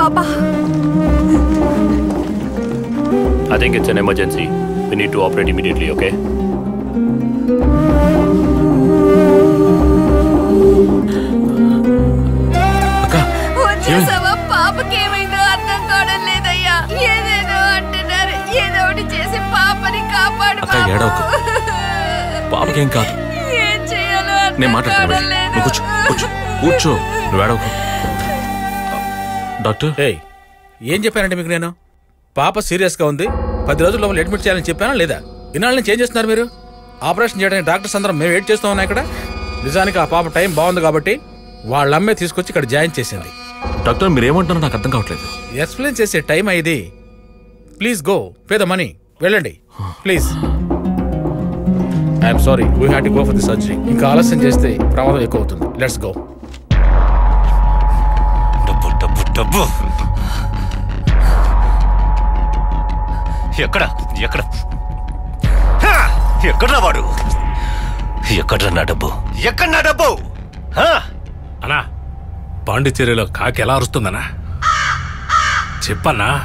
పాప I think it's an emergency. We need to operate immediately, okay? అక్క వచ్చేసావా పాపకి ఏమైందో అర్థం కావడం లేదయ్యా ఏదేదో అంటున్నారు ఏదో ఒకటి చేసి పాపని కాపాడు అక్క, బాబు. ఏడవకు. పాపకేం కాదు ఏం చేయాలో అర్థం నేను మాట్లాడతాను కావడం వెళ్ళి. లేదు. నువ్వు కూర్చో కూర్చో కూర్చో నువ్వు ఏడవకు డాక్టర్ ఏయ్ ఏం చెప్పానంటే మీకు నేను పాప సీరియస్గా ఉంది పది రోజుల లోపల అడ్మిట్ చేయాలని చెప్పానా లేదా ఇన్నాళ్ళ నుంచి ఏం చేస్తున్నారు మీరు ఆపరేషన్ చేయడానికి డాక్టర్స్ అందరం మేము వెయిట్ చేస్తూ ఉన్నాం ఇక్కడ నిజానికి ఆ పాప టైం బాగుంది కాబట్టి వాళ్ళ అమ్మే తీసుకొచ్చి ఇక్కడ జాయిన్ చేసింది డాక్టర్ మీరు ఏమంటున్నారో నాకు అర్థం కావట్లేదు ఎక్స్ప్లెయిన్ చేసే టైం ఇది please go pay the money వెళ్ళండి please I'm sorry we had to go for the surgery ఇంకా ఆలస్యం చేస్తే ప్రమాదం ఎక్కువ అవుతుంది లెట్స్ గో డబ్బు డబ్బు డబ్బు ఎక్కడ ఎక్కడ హా! ఎక్కడ్రా వాడు ఎక్కడ్రా నా డబ్బు ఎక్కడ నా డబ్బు హా? అన్నా పాండిచ్చేరిలో కాకి ఎలా అరుస్తుందన్నా చెప్పన్నా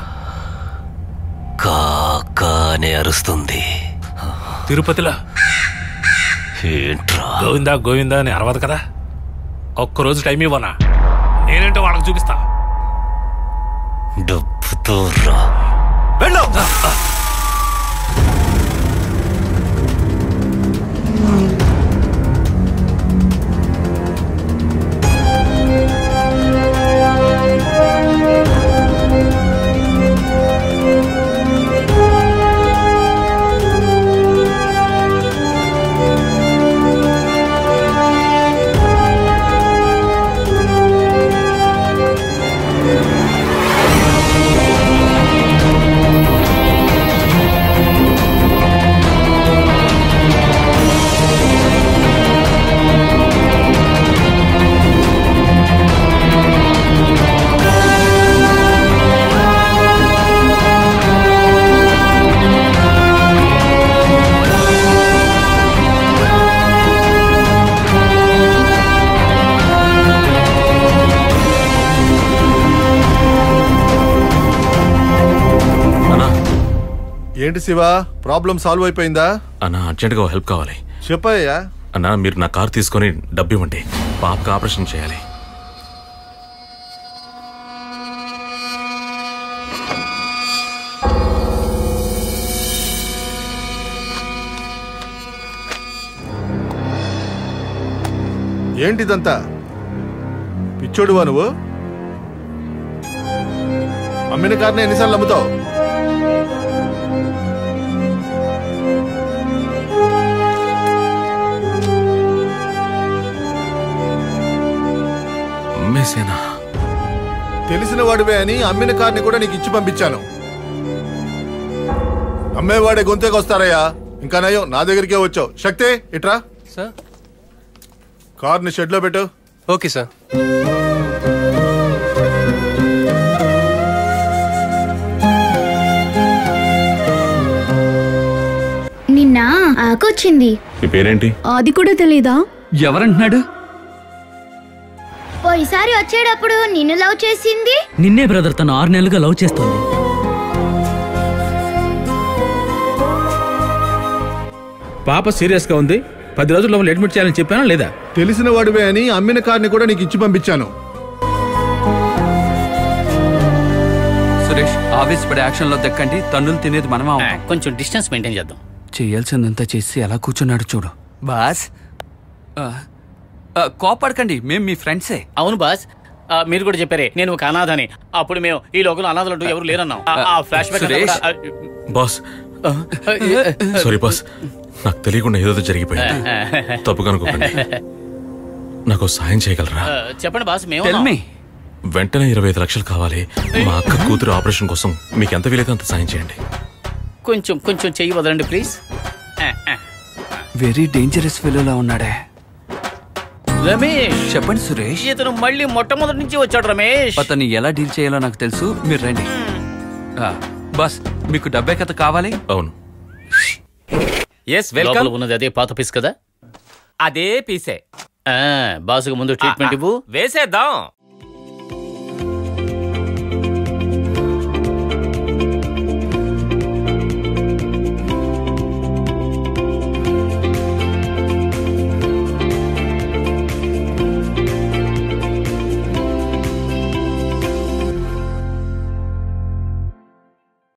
కాకా అని అరుస్తుంది తిరుపతిలో ఏంట్రా గోవిందా గోవిందా అని అరవదు కదా ఒక్కరోజు టైం ఇవ్వనా నేనేంటో వాళ్ళకి చూపిస్తా డబ్బుతో రా వెళ్ళు అన్నా ఏంటి శివ ప్రాబ్లం సాల్వ్ అయిపోయిందా అన్నా అర్జెంట్గా హెల్ప్ కావాలి చెప్పయ్యా అన్నా మీరు నా కార్ తీసుకొని డబ్బు ఇవ్వండి పాపకి ఆపరేషన్ చేయాలి ఏంటిదంతా పిచ్చోడువా నువ్వు అమ్మిన కార్ని ఎన్నిసార్లు అమ్ముతావు అమ్మేసేనా తెలిసిన వాడివే అని అమ్మిన కార్ని కూడా నీకు ఇచ్చి పంపించాను అమ్మేవాడే గొంతేకి వస్తారయ్యా ఇంకా నయం నా దగ్గరికే వచ్చావు శక్తి ఇట్రా సార్ కార్ని షెడ్ లో పెట్టు ఓకే సార్ నిన్న ఆకొచ్చింది మీ పేరేంటి అది కూడా తెలీదా ఎవరంటున్నాడు పోయిసారి వచ్చేటప్పుడు నిన్ను లవ్ చేసింది నిన్నే బ్రదర్ తను ఆరు నెలలుగా లవ్ చేస్తుంది పాప సీరియస్గా ఉంది పది రోజుల లోపల అడ్మిట్ చేయాలని చెప్పానా లేదా తెలిసిన వాడివే అని అమ్మిన కార్ని కూడా నీకు ఇచ్చి పంపించాను సురేష్ ఆవేశపడే యాక్షన్ లో దక్కండి తన్నులు తినేది మనమే అవుతాం. కొంచెం డిస్టెన్స్ మెయింటైన్ చేద్దాం చేయాల్సిందంతా చేసి ఎలా కూర్చున్నాడు చూడు బాస్ ఆ, ఆ, కోపడకండి మేం మీ ఫ్రెండ్సే అవును బాస్ ఆ, మీరు కూడా చెప్పారే నేను ఒక అనాథని అప్పుడు మేము ఈ లోకల్ అనాథలు అంటూ ఎవరు లేరన్నాం ఆ- ఆ ఫ్లాష్ బ్యాక్ అంతా సురేష్. కూడా, ఆ, బాస్ సారీ బాస్ నాకు తెలియకుండా ఏదో జరిగిపోయింది తప్పుగా అనుకోకండి నాకు సాయం చేయగలరా ఆ, చెప్పండి బాస్ మేము Tell me. వెంటనే ఇరవై ఐదు లక్షలు కావాలి మా అక్క కూతురు ఆపరేషన్ కోసం మీకు ఎంత వీలైతే అంత సాయం చేయండి కొంచెం కొంచెం చెయ్యి వదలండి ప్లీజ్ వెరీ డేంజరస్ ఫెలోలా ఉన్నాడే రమేష్ చెప్పండి సురేష్ ఇతను మళ్ళీ మొట్టమొదటి నుంచి వచ్చాడు రమేష్ అతన్ని ఎలా డీల్ చేయాలో నాకు తెలుసు మీరు రండి ఆ, బస్ మీకు డబ్బే కథ కావాలి అవును ఎస్ లోపల వెల్కమ్ ఉన్నది అదే పాత పీస్ కదా అదే పీసే ఆ, బాసుకు ముందు ట్రీట్మెంట్ ఇవ్వు వేసేద్దాం